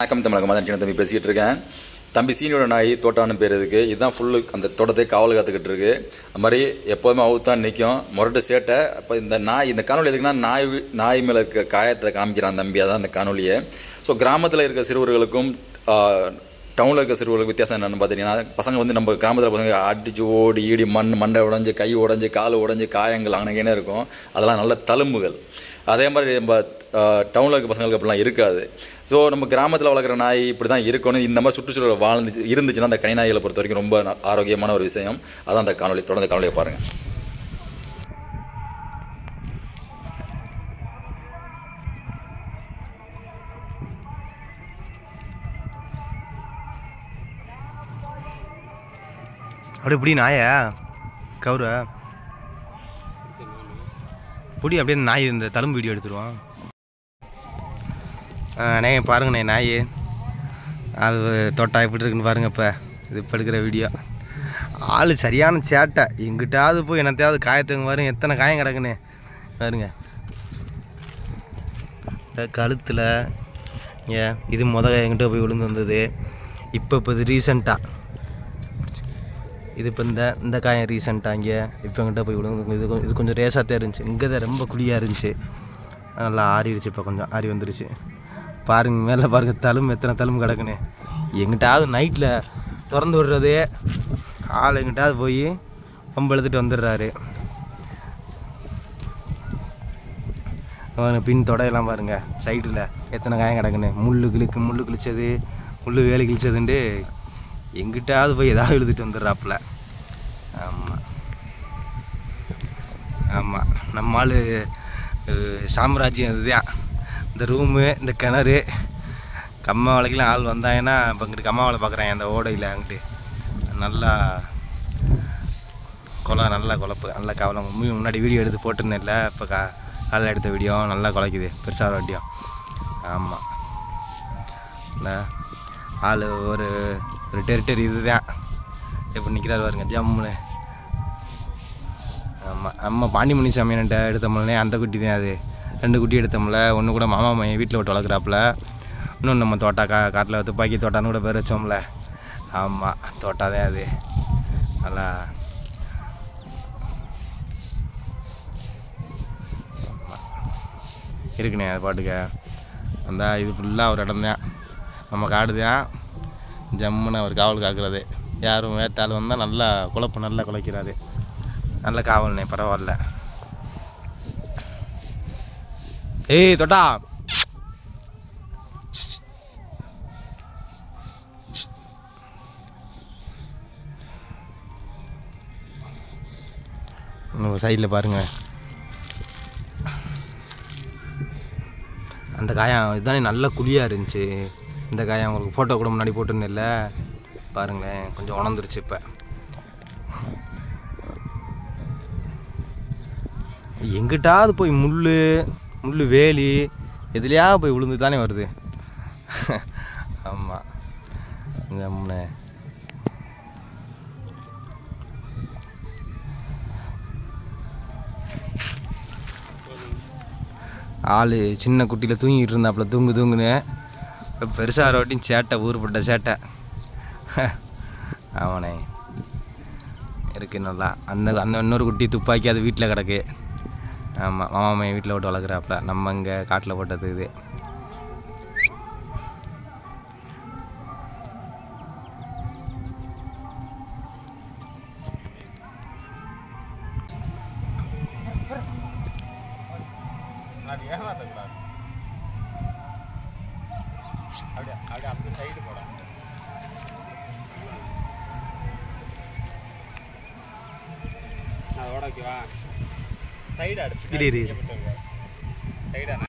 வணக்கம் தமிழக மதன் சின்ன தம்பி பேசிக்கிட்டு இருக்கேன் தம்பி சீனியோட நாய் தோட்டான்னு பேர் இதுக்கு இதுதான் ஃபுல்லு அந்த தோட்டத்தை காவல் காத்துக்கிட்டு இருக்கு அது மாதிரி எப்போதுமே அவுத்தான் நிற்கும் முரட்டு சேட்டை அப்போ இந்த நாய் இந்த காணொலி எதுக்குன்னா நாய் வி- நாய் மேலே இருக்க காயத்தை காமிக்கிறான் தம்பி அதான் அந்த காணொலியை ஸோ கிராமத்தில் இருக்க சிறுவர்களுக்கும் டவுனில் இருக்க சிறுவர்களுக்கு வித்தியாசம் என்னென்னு பார்த்தீங்கன்னா பசங்க வந்து நம்ம கிராமத்தில் பசங்க அடிச்சு ஓடி ஈடி மண் மண்டை உடஞ்சி கை உடஞ்சி கால் உடஞ்சி காயங்கள் அங்கனே இருக்கும் அதெல்லாம் நல்ல தழும்புகள் அதே மாதிரி நம்ம டவுனில் இருக்க பசங்களுக்கு அப்படிலாம் இருக்காது ஸோ நம்ம கிராமத்தில் வளர்க்குற நாய் இப்படி தான் இருக்கணும் இந்த மாதிரி சுற்றுச்சூழல் வாழ்ந்து இருந்துச்சுன்னா அந்த கனி நாய்களை பொறுத்த வரைக்கும் ரொம்ப ந- ஆரோக்கியமான ஒரு விஷயம் அதான் அந்த காணொலி தொடர்ந்து காணொலியை பாருங்கள் அப்படியே பிடி நாயை கவுர பிடி அப்படியே இந்த நாய் இந்த தழும்பு வீடியோ எடுத்துருவான் அண்ணே பாருங்கண்ணே நாய் ஆள் தொட்டா எப்படி இருக்குன்னு பாருங்க இப்போ இது இப்போ எடுக்கிற வீடியோ ஆள் சரியான சேட்டை எங்கிட்டாவது போய் என்னத்தையாவது காயத்துங்க பாருங்க எத்தனை காயம் கிடக்குண்ணே பாருங்க இந்த கழுத்தில் ஏன் இது முத எங்கிட்ட போய் விழுந்து வந்தது இப்போ இப்போ இது ரீசண்டாக இது இப்போ இந்த இந்த காயம் ரீசெண்டாக இங்கே இப்போ எங்கிட்ட போய் விழுந்து இது கொஞ்சம் இது கொஞ்சம் ரேசாக இருந்துச்சு இங்கே தான் ரொம்ப குழியாக இருந்துச்சு நல்லா ஆறிடுச்சு இப்போ கொஞ்சம் ஆறி வந்துருச்சு பாருங்க மேலே பாருங்க தழும்பு எத்தனை தழும்பு கிடக்குன்னு எங்கிட்டாவது நைட்டில் திறந்து விடுறது ஆள் எங்கிட்டாவது போய் பம்பு எடுத்துட்டு வந்துடுறாரு பாருங்க, பின் தொடையெல்லாம் பாருங்க சைடில் எத்தனை காயம் கிடக்குன்னு முள்ளு கிழிக்கு முள்ளு கிழிச்சது முள்ளு வேலி கிழிச்சதுண்டு எங்கிட்டாவது போய் ஏதாவது எழுதிட்டு வந்துடுறாப்புல ஆமாம் ஆமாம் நம்ம ஆள் சாம்ராஜ்யம் இதுதான் இந்த ரூமு இந்த கிணறு கம்மா வலைக்கெலாம் ஆள் வந்தாங்கன்னா இப்போ இங்கிட்டு கம்மா வேலை பார்க்குறாங்க அந்த ஓடையில் அங்கிட்டு நல்லா கொலை நல்லா குழப்பு நல்லா கவலை முன்னாடி வீடியோ எடுத்து போட்டிருந்தேன்ல இப்போ கா காலையில் எடுத்த வீடியோ நல்லா குலைக்குது பெருசாக வட்டியும் ஆமாம் என்ன ஆள் ஒரு ஒரு டெரிட்டரி இதுதான் எப்படி நிற்கிறாரு பாருங்க ஜம்முன்னு ஆமாம் நம்ம பாண்டிமணி சாமியான்ட்ட எடுத்தோம்லே அந்த குட்டி தான் அது ரெண்டு குட்டி எடுத்தோம்ல ஒன்று கூட மாமா மையன் வீட்டில் விட்டு வளர்க்குறாப்புல இன்னொன்று நம்ம தோட்டா கா காட்டில் துப்பாக்கி தோட்டான்னு கூட பேர் வச்சோம்ல ஆமாம் தோட்டா தான் அது நல்லா ஆமா. இருக்குண்ணே அது பாட்டுக்க அந்த இது ஃபுல்லாக ஒரு இடம் தான் நம்ம காடு தான் ஜம்முன்னு அவர் காவல் காக்குறது யாரும் வேத்தாள் வந்தால் நல்லா குழப்பு நல்லா குலைக்கிறாரு நல்ல காவல்ண்ணே பரவாயில்ல ஏய் தொட்டா சைடில் பாருங்க அந்த காயம் இதுதானே நல்ல குழியாக இருந்துச்சு இந்த காயம் உங்களுக்கு ஃபோட்டோ கூட முன்னாடி போட்டிருந்தேன்ல பாருங்களேன் கொஞ்சம் உணர்ந்துருச்சு இப்போ எங்கிட்டாவது போய் முள் முள் வேலி எதுலையாவது போய் விழுந்து தானே வருது ஆமாம் ஜம்முனே ஆள் சின்ன குட்டியில் தூங்கிட்டு இருந்தாப்புல தூங்கு தூங்குன்னு இப்போ பெருசாக ரோட்டியும் சேட்டை ஊருப்பட்ட சேட்டை அவனே இருக்கு நல்லா அந்த அந்த இன்னொரு குட்டி துப்பாக்கி அது வீட்டில் கிடக்கு ஆமாம் மாமா மையன் வீட்டில் போட்டு வளர்க்குறாப்புல நம்ம இங்கே காட்டில் போட்டது இது அதோட ஓகேவா சைடு அடுத்து இரு இரு இரு சைடா